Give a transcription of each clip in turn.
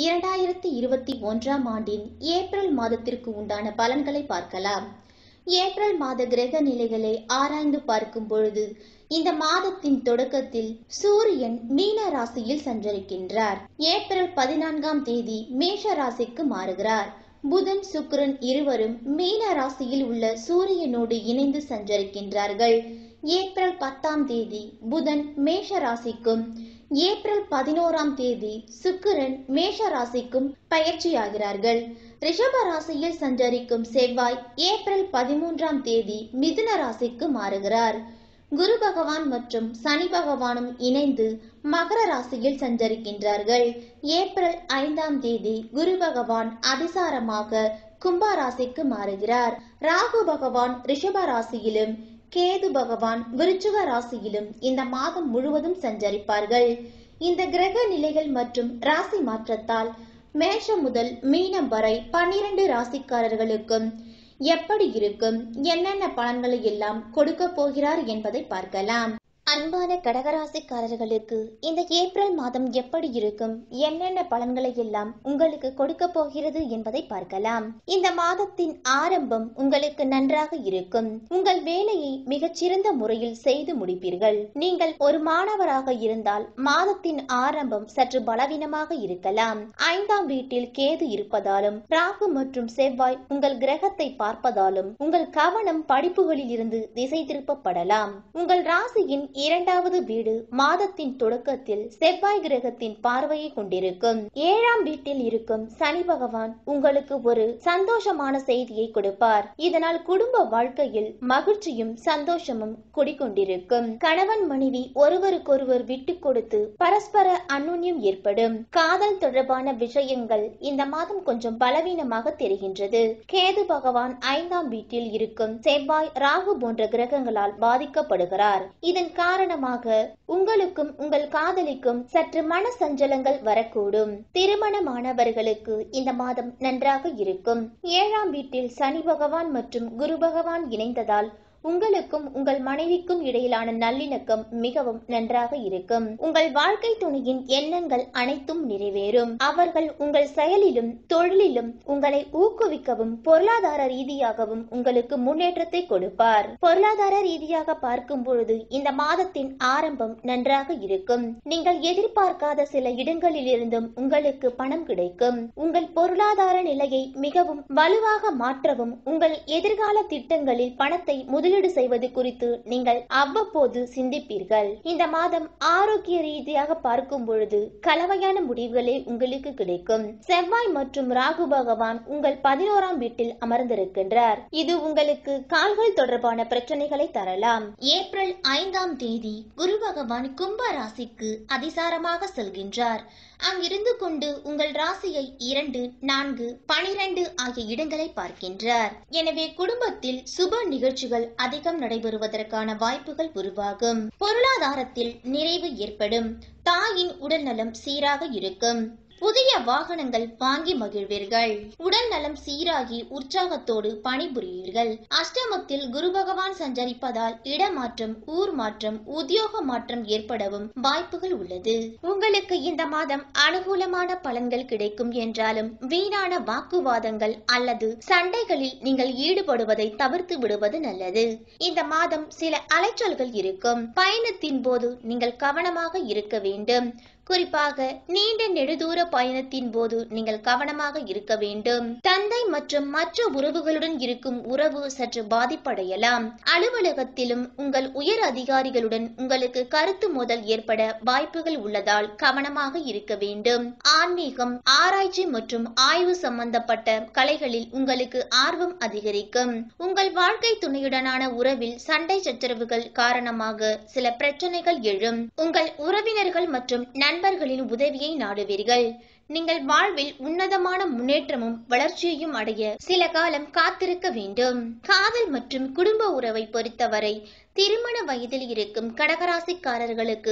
இரண்டாயிரத்தி இருபத்தி ஒன்றாம் ஆண்டின் ஏப்ரல் மாதத்திற்கு உண்டான பலன்களை பார்க்கலாம் ஏப்ரல் மாத கிரக நிலைகளை ஆராய்ந்து பார்க்கும் பொழுது இந்த மாதத்தின் தொடக்கத்தில் சூரியன் மீன ராசியில் சஞ்சரிக்கின்றார் ஏப்ரல் பதினான்காம் தேதி மேஷ ராசிக்கு மாறுகிறார் புதன் சுக்கிரன் இருவரும் மீன ராசியில் உள்ள சூரியனோடு இணைந்து சஞ்சரிக்கின்றார்கள் ஏப்ரல் பத்தாம் தேதி புதன் மேஷ ராசிக்கும் ஏப்ரல் பதினோராம் தேதி சுக்கிரன் மேஷ ராசிக்கும் பயிற்சியாகிறார்கள் ரிஷப ராசியில் சஞ்சரிக்கும் செவ்வாய் ஏப்ரல் பதிமூன்றாம் தேதி மிதுன ராசிக்கு மாறுகிறார் குரு பகவான் மற்றும் சனி பகவானும் இணைந்து மகர ராசியில் சஞ்சரிக்கின்றார்கள் ஏப்ரல் ஐந்தாம் தேதி குரு பகவான் அதிசாரமாக கும்ப ராசிக்கு மாறுகிறார் ராகு பகவான் ரிஷப ராசியிலும் கேது பகவான் விருச்சிக ராசியிலும் இந்த மாதம் முழுவதும் சஞ்சரிப்பார்கள் இந்த கிரக நிலைகள் மற்றும் ராசி மாற்றத்தால் மேஷம் முதல் மீனம் வரை பன்னிரண்டு ராசிக்காரர்களுக்கும் எப்படி இருக்கும் என்னென்ன பலன்களை எல்லாம் கொடுக்க போகிறார் என்பதை பார்க்கலாம் அன்பான கடகராசிக்காரர்களுக்கு இந்த ஏப்ரல் மாதம் எப்படி இருக்கும் என்னென்ன பலன்களை எல்லாம் உங்களுக்கு கொடுக்க போகிறது என்பதை பார்க்கலாம் இந்த மாதத்தின் ஆரம்பம் உங்களுக்கு நன்றாக இருக்கும் உங்கள் வேலையை மிகச்சிறந்த முறையில் செய்து முடிப்பீர்கள் நீங்கள் ஒரு மாணவராக இருந்தால் மாதத்தின் ஆரம்பம் சற்று பலவீனமாக இருக்கலாம் ஐந்தாம் வீட்டில் கேது இருப்பதாலும் ராகு மற்றும் செவ்வாய் உங்கள் கிரகத்தை பார்ப்பதாலும் உங்கள் கவனம் படிப்புகளில் இருந்து திசை திருப்பப்படலாம் உங்கள் ராசியின் இரண்டாவது வீடு மாதத்தின் தொடக்கத்தில் செவ்வாய் கிரகத்தின் பார்வையை கொண்டிருக்கும் ஏழாம் வீட்டில் இருக்கும் சனி பகவான் உங்களுக்கு ஒரு சந்தோஷமான செய்தியை கொடுப்பார் இதனால் குடும்ப வாழ்க்கையில் மகிழ்ச்சியும் சந்தோஷமும் குடிக்கொண்டிருக்கும் கணவன் மனைவி ஒருவருக்கொருவர் விட்டு கொடுத்து பரஸ்பர அந்நுன்யம் ஏற்படும் காதல் தொடர்பான விஷயங்கள் இந்த மாதம் கொஞ்சம் பலவீனமாக தெரிகின்றது கேது பகவான் ஐந்தாம் வீட்டில் இருக்கும் செவ்வாய் ராகு போன்ற கிரகங்களால் பாதிக்கப்படுகிறார் இதன் காரணமாக உங்களுக்கும் உங்கள் காதலிக்கும் சற்று மன சஞ்சலங்கள் வரக்கூடும் திருமணமானவர்களுக்கு இந்த மாதம் நன்றாக இருக்கும் ஏழாம் வீட்டில் சனி பகவான் மற்றும் குரு பகவான் இணைந்ததால் உங்களுக்கும் உங்கள் மனைவிக்கும் இடையிலான நல்லிணக்கம் மிகவும் நன்றாக இருக்கும் உங்கள் வாழ்க்கை துணையின் எண்ணங்கள் அனைத்தும் நிறைவேறும் அவர்கள் உங்கள் செயலிலும் தொழிலிலும் உங்களை ஊக்குவிக்கவும் பொருளாதார ரீதியாகவும் உங்களுக்கு முன்னேற்றத்தை கொடுப்பார் பொருளாதார ரீதியாக பார்க்கும் பொழுது இந்த மாதத்தின் ஆரம்பம் நன்றாக இருக்கும் நீங்கள் எதிர்பார்க்காத சில இடங்களில் இருந்தும் உங்களுக்கு பணம் கிடைக்கும் உங்கள் பொருளாதார நிலையை மிகவும் வலுவாக மாற்றவும் உங்கள் எதிர்கால திட்டங்களில் பணத்தை முதல் முதலீடு செய்வது குறித்து நீங்கள் அவ்வப்போது சிந்திப்பீர்கள் இந்த மாதம் ஆரோக்கிய ரீதியாக பார்க்கும் பொழுது கலவையான முடிவுகளே உங்களுக்கு கிடைக்கும் செவ்வாய் மற்றும் ராகு பகவான் உங்கள் பதினோராம் வீட்டில் அமர்ந்திருக்கின்றார் இது உங்களுக்கு கால்கள் தொடர்பான பிரச்சனைகளை தரலாம் ஏப்ரல் ஐந்தாம் தேதி குரு பகவான் கும்ப ராசிக்கு அதிசாரமாக செல்கின்றார் அங்கிருந்து கொண்டு உங்கள் ராசியை இரண்டு நான்கு பனிரெண்டு ஆகிய இடங்களை பார்க்கின்றார் எனவே குடும்பத்தில் சுப நிகழ்ச்சிகள் அதிகம் நடைபெறுவதற்கான வாய்ப்புகள் உருவாகும் பொருளாதாரத்தில் நிறைவு ஏற்படும் தாயின் உடல்நலம் சீராக இருக்கும் புதிய வாகனங்கள் வாங்கி மகிழ்வீர்கள் உடல் நலம் சீராகி உற்சாகத்தோடு பணிபுரிவீர்கள் அஷ்டமத்தில் குரு பகவான் சஞ்சரிப்பதால் இடமாற்றம் ஊர் மாற்றம் உத்தியோக மாற்றம் ஏற்படவும் வாய்ப்புகள் உள்ளது உங்களுக்கு இந்த மாதம் அனுகூலமான பலன்கள் கிடைக்கும் என்றாலும் வீணான வாக்குவாதங்கள் அல்லது சண்டைகளில் நீங்கள் ஈடுபடுவதை தவிர்த்து விடுவது நல்லது இந்த மாதம் சில அலைச்சல்கள் இருக்கும் பயணத்தின் போது நீங்கள் கவனமாக இருக்க வேண்டும் குறிப்பாக நீண்ட நெடுதூர பயணத்தின் போது நீங்கள் கவனமாக இருக்க வேண்டும் தந்தை மற்றும் மற்ற உறவுகளுடன் இருக்கும் உறவு சற்று பாதிப்படையலாம் அலுவலகத்திலும் உங்கள் உயர் அதிகாரிகளுடன் உங்களுக்கு கருத்து மோதல் ஏற்பட வாய்ப்புகள் உள்ளதால் கவனமாக இருக்க வேண்டும் ஆன்மீகம் ஆராய்ச்சி மற்றும் ஆய்வு சம்பந்தப்பட்ட கலைகளில் உங்களுக்கு ஆர்வம் அதிகரிக்கும் உங்கள் வாழ்க்கை துணையுடனான உறவில் சண்டை சச்சரவுகள் காரணமாக சில பிரச்சனைகள் எழும் உங்கள் உறவினர்கள் மற்றும் நண்பர்களின் உதவியை நாடுவீர்கள் நீங்கள் வாழ்வில் உன்னதமான முன்னேற்றமும் வளர்ச்சியையும் அடைய சில காலம் காத்திருக்க வேண்டும் காதல் மற்றும் குடும்ப உறவை பொறுத்தவரை திருமண வயதில் இருக்கும் கடகராசிக்காரர்களுக்கு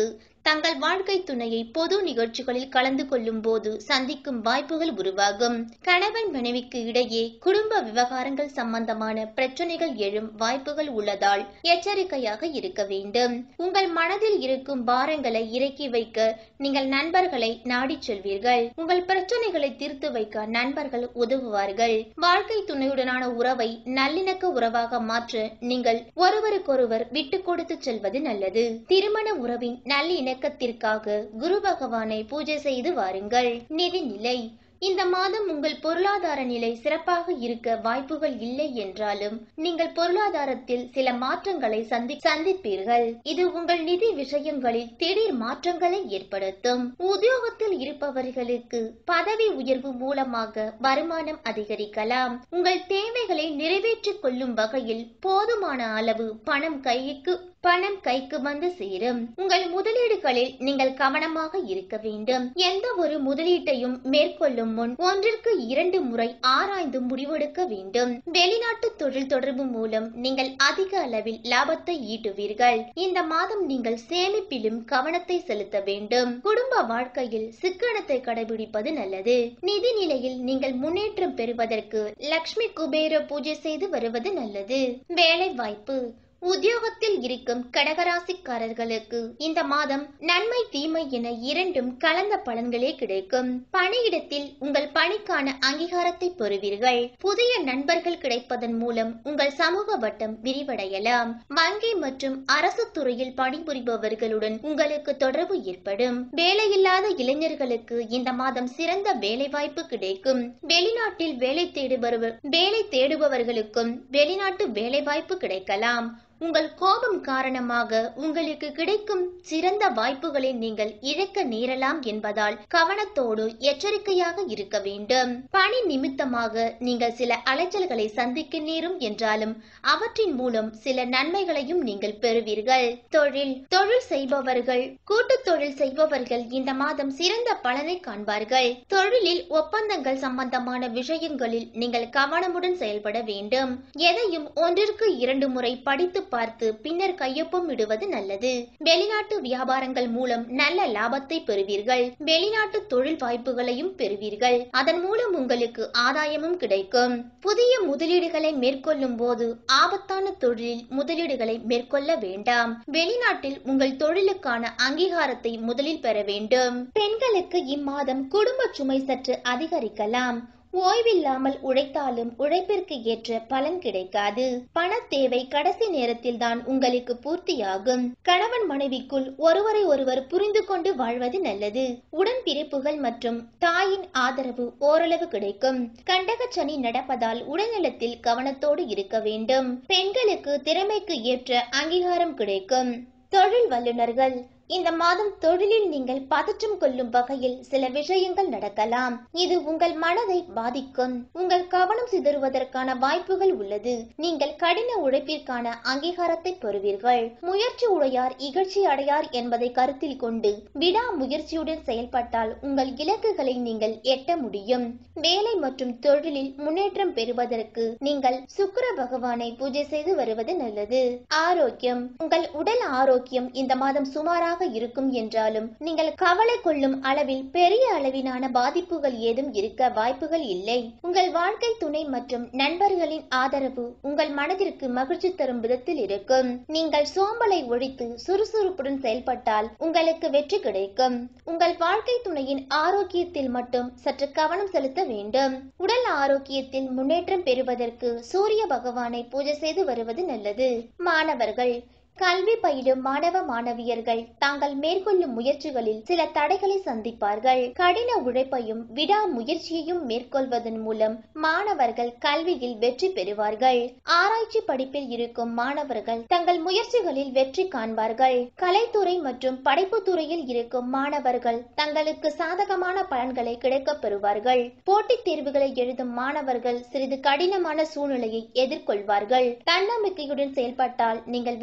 தங்கள் வாழ்க்கை துணையை பொது நிகழ்ச்சிகளில் கலந்து கொள்ளும் போது சந்திக்கும் வாய்ப்புகள் உருவாகும் கணவன் மனைவிக்கு இடையே குடும்ப விவகாரங்கள் சம்பந்தமான பிரச்சனைகள் எழும் வாய்ப்புகள் உள்ளதால் எச்சரிக்கையாக இருக்க வேண்டும் உங்கள் மனதில் இருக்கும் பாரங்களை இறக்கி வைக்க நீங்கள் நண்பர்களை நாடிச் செல்வீர்கள் உங்கள் பிரச்சனைகளை தீர்த்து வைக்க நண்பர்கள் உதவுவார்கள் வாழ்க்கை துணையுடனான உறவை நல்லிணக்க உறவாக மாற்ற நீங்கள் ஒருவருக்கொருவர் விட்டு கொடுத்து செல்வது நல்லது திருமண உறவின் நல்லிணக்கத்திற்காக குரு பகவானை பூஜை செய்து வாருங்கள் நிதிநிலை இந்த மாதம் உங்கள் பொருளாதார நிலை சிறப்பாக இருக்க வாய்ப்புகள் இல்லை என்றாலும் நீங்கள் பொருளாதாரத்தில் சில மாற்றங்களை சந்தி சந்திப்பீர்கள் இது உங்கள் நிதி விஷயங்களில் திடீர் மாற்றங்களை ஏற்படுத்தும் உத்தியோகத்தில் இருப்பவர்களுக்கு பதவி உயர்வு மூலமாக வருமானம் அதிகரிக்கலாம் உங்கள் தேவைகளை நிறைவேற்றிக் கொள்ளும் வகையில் போதுமான அளவு பணம் கைக்கு பணம் கைக்கு வந்து சேரும் உங்கள் முதலீடுகளில் நீங்கள் கவனமாக இருக்க வேண்டும் எந்த ஒரு முதலீட்டையும் மேற்கொள்ளும் முன் ஒன்றிற்கு இரண்டு முறை ஆராய்ந்து முடிவெடுக்க வேண்டும் வெளிநாட்டு தொழில் தொடர்பு மூலம் நீங்கள் அதிக அளவில் லாபத்தை ஈட்டுவீர்கள் இந்த மாதம் நீங்கள் சேமிப்பிலும் கவனத்தை செலுத்த வேண்டும் குடும்ப வாழ்க்கையில் சிக்கனத்தை கடைபிடிப்பது நல்லது நிதி நிலையில் நீங்கள் முன்னேற்றம் பெறுவதற்கு லக்ஷ்மி குபேர பூஜை செய்து வருவது நல்லது வேலை வாய்ப்பு உத்தியோகத்தில் இருக்கும் கடகராசிக்காரர்களுக்கு இந்த மாதம் நன்மை தீமை என இரண்டும் கலந்த பலன்களே கிடைக்கும் பணியிடத்தில் உங்கள் பணிக்கான அங்கீகாரத்தை பெறுவீர்கள் புதிய நண்பர்கள் கிடைப்பதன் மூலம் உங்கள் சமூக வட்டம் விரிவடையலாம் வங்கி மற்றும் அரசு துறையில் பணிபுரிபவர்களுடன் உங்களுக்கு தொடர்பு ஏற்படும் வேலையில்லாத இளைஞர்களுக்கு இந்த மாதம் சிறந்த வேலை வாய்ப்பு கிடைக்கும் வெளிநாட்டில் வேலை தேடுபவர் வேலை தேடுபவர்களுக்கும் வெளிநாட்டு வேலை வாய்ப்பு கிடைக்கலாம் உங்கள் கோபம் காரணமாக உங்களுக்கு கிடைக்கும் சிறந்த வாய்ப்புகளை நீங்கள் இழக்க நேரலாம் என்பதால் கவனத்தோடு எச்சரிக்கையாக இருக்க வேண்டும் பணி நிமித்தமாக நீங்கள் சில அலைச்சல்களை சந்திக்க நேரும் என்றாலும் அவற்றின் மூலம் சில நன்மைகளையும் நீங்கள் பெறுவீர்கள் தொழில் தொழில் செய்பவர்கள் கூட்டு தொழில் செய்பவர்கள் இந்த மாதம் சிறந்த பலனை காண்பார்கள் தொழிலில் ஒப்பந்தங்கள் சம்பந்தமான விஷயங்களில் நீங்கள் கவனமுடன் செயல்பட வேண்டும் எதையும் ஒன்றிற்கு இரண்டு முறை படித்து பார்த்து பின்னர் கையொப்பம் இடுவது நல்லது வெளிநாட்டு வியாபாரங்கள் மூலம் நல்ல லாபத்தை பெறுவீர்கள் வெளிநாட்டு தொழில் வாய்ப்புகளையும் பெறுவீர்கள் அதன் மூலம் உங்களுக்கு ஆதாயமும் கிடைக்கும் புதிய முதலீடுகளை மேற்கொள்ளும் போது ஆபத்தான தொழிலில் முதலீடுகளை மேற்கொள்ள வேண்டாம் வெளிநாட்டில் உங்கள் தொழிலுக்கான அங்கீகாரத்தை முதலில் பெற வேண்டும் பெண்களுக்கு இம்மாதம் குடும்ப சுமை சற்று அதிகரிக்கலாம் ஓய்வில்லாமல் உழைத்தாலும் உழைப்பிற்கு ஏற்ற பலன் கிடைக்காது பண தேவை கடைசி நேரத்தில் தான் உங்களுக்கு பூர்த்தியாகும் கணவன் மனைவிக்குள் ஒருவரை ஒருவர் புரிந்து கொண்டு வாழ்வது நல்லது உடன்பிறப்புகள் மற்றும் தாயின் ஆதரவு ஓரளவு கிடைக்கும் கண்டகச்சனி நடப்பதால் உடல்நலத்தில் கவனத்தோடு இருக்க வேண்டும் பெண்களுக்கு திறமைக்கு ஏற்ற அங்கீகாரம் கிடைக்கும் தொழில் வல்லுநர்கள் இந்த மாதம் தொழிலில் நீங்கள் பதற்றம் கொள்ளும் வகையில் சில விஷயங்கள் நடக்கலாம் இது உங்கள் மனதை பாதிக்கும் உங்கள் கவனம் சிதறுவதற்கான வாய்ப்புகள் உள்ளது நீங்கள் கடின உழைப்பிற்கான அங்கீகாரத்தை பெறுவீர்கள் முயற்சி உடையார் இகழ்ச்சி அடையார் என்பதை கருத்தில் கொண்டு விடா முயற்சியுடன் செயல்பட்டால் உங்கள் இலக்குகளை நீங்கள் எட்ட முடியும் வேலை மற்றும் தொழிலில் முன்னேற்றம் பெறுவதற்கு நீங்கள் சுக்கிர பகவானை பூஜை செய்து வருவது நல்லது ஆரோக்கியம் உங்கள் உடல் ஆரோக்கியம் இந்த மாதம் சுமாராக இருக்கும் என்றாலும் நீங்கள் கவலை கொள்ளும் அளவில் பெரிய அளவிலான பாதிப்புகள் ஏதும் இருக்க வாய்ப்புகள் இல்லை உங்கள் வாழ்க்கை துணை மற்றும் நண்பர்களின் ஆதரவு உங்கள் மனதிற்கு மகிழ்ச்சி தரும் விதத்தில் இருக்கும் நீங்கள் சோம்பலை ஒழித்து சுறுசுறுப்புடன் செயல்பட்டால் உங்களுக்கு வெற்றி கிடைக்கும் உங்கள் வாழ்க்கை துணையின் ஆரோக்கியத்தில் மட்டும் சற்று கவனம் செலுத்த வேண்டும் உடல் ஆரோக்கியத்தில் முன்னேற்றம் பெறுவதற்கு சூரிய பகவானை பூஜை செய்து வருவது நல்லது மாணவர்கள் கல்வி பயிலும் மாணவ மாணவியர்கள் தாங்கள் மேற்கொள்ளும் முயற்சிகளில் சில தடைகளை சந்திப்பார்கள் கடின உழைப்பையும் விடா முயற்சியையும் மேற்கொள்வதன் மூலம் மாணவர்கள் கல்வியில் வெற்றி பெறுவார்கள் ஆராய்ச்சி படிப்பில் இருக்கும் மாணவர்கள் தங்கள் முயற்சிகளில் வெற்றி காண்பார்கள் கலைத்துறை மற்றும் படைப்பு துறையில் இருக்கும் மாணவர்கள் தங்களுக்கு சாதகமான பலன்களை கிடைக்கப் பெறுவார்கள் போட்டித் தேர்வுகளை எழுதும் மாணவர்கள் சிறிது கடினமான சூழ்நிலையை எதிர்கொள்வார்கள் தன்னம்பிக்கையுடன் செயல்பட்டால் நீங்கள் வெற்றி காண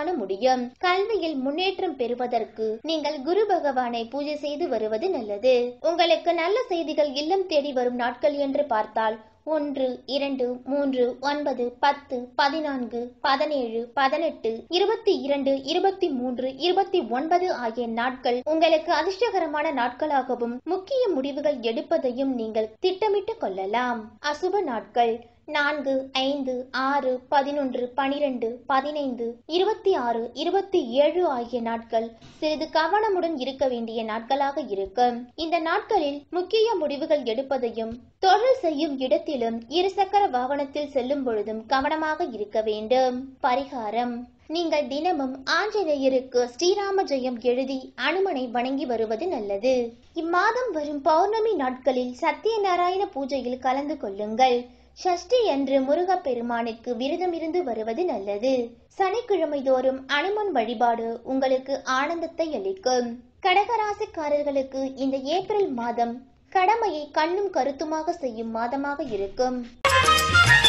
காண முடியும் கல்வியில் முன்னேற்றம் பெறுவதற்கு நீங்கள் குரு பகவானை பூஜை செய்து வருவது நல்லது உங்களுக்கு நல்ல செய்திகள் இல்லம் தேடி வரும் நாட்கள் என்று பார்த்தால் ஒன்று இரண்டு மூன்று ஒன்பது பத்து பதினான்கு பதினேழு பதினெட்டு இருபத்தி இரண்டு இருபத்தி மூன்று இருபத்தி ஒன்பது ஆகிய நாட்கள் உங்களுக்கு அதிர்ஷ்டகரமான நாட்களாகவும் முக்கிய முடிவுகள் எடுப்பதையும் நீங்கள் திட்டமிட்டுக் கொள்ளலாம் அசுப நாட்கள் நான்கு ஐந்து ஆறு பதினொன்று பனிரெண்டு பதினைந்து இருபத்தி ஆறு இருபத்தி ஏழு ஆகிய நாட்கள் சிறிது கவனமுடன் இருக்க வேண்டிய நாட்களாக இருக்கும் இந்த நாட்களில் முக்கிய முடிவுகள் எடுப்பதையும் தொழில் செய்யும் இடத்திலும் இருசக்கர வாகனத்தில் செல்லும் பொழுதும் கவனமாக இருக்க வேண்டும் பரிகாரம் நீங்கள் தினமும் ஆஞ்சநேயருக்கு ஸ்ரீராம ஜெயம் எழுதி அனுமனை வணங்கி வருவது நல்லது இம்மாதம் வரும் பௌர்ணமி நாட்களில் சத்யநாராயண பூஜையில் கலந்து கொள்ளுங்கள் ஷஷ்டி அன்று முருகப்பெருமானுக்கு விரதம் இருந்து வருவது நல்லது சனிக்கிழமை தோறும் அனுமன் வழிபாடு உங்களுக்கு ஆனந்தத்தை அளிக்கும் கடகராசிக்காரர்களுக்கு இந்த ஏப்ரல் மாதம் கடமையை கண்ணும் கருத்துமாக செய்யும் மாதமாக இருக்கும்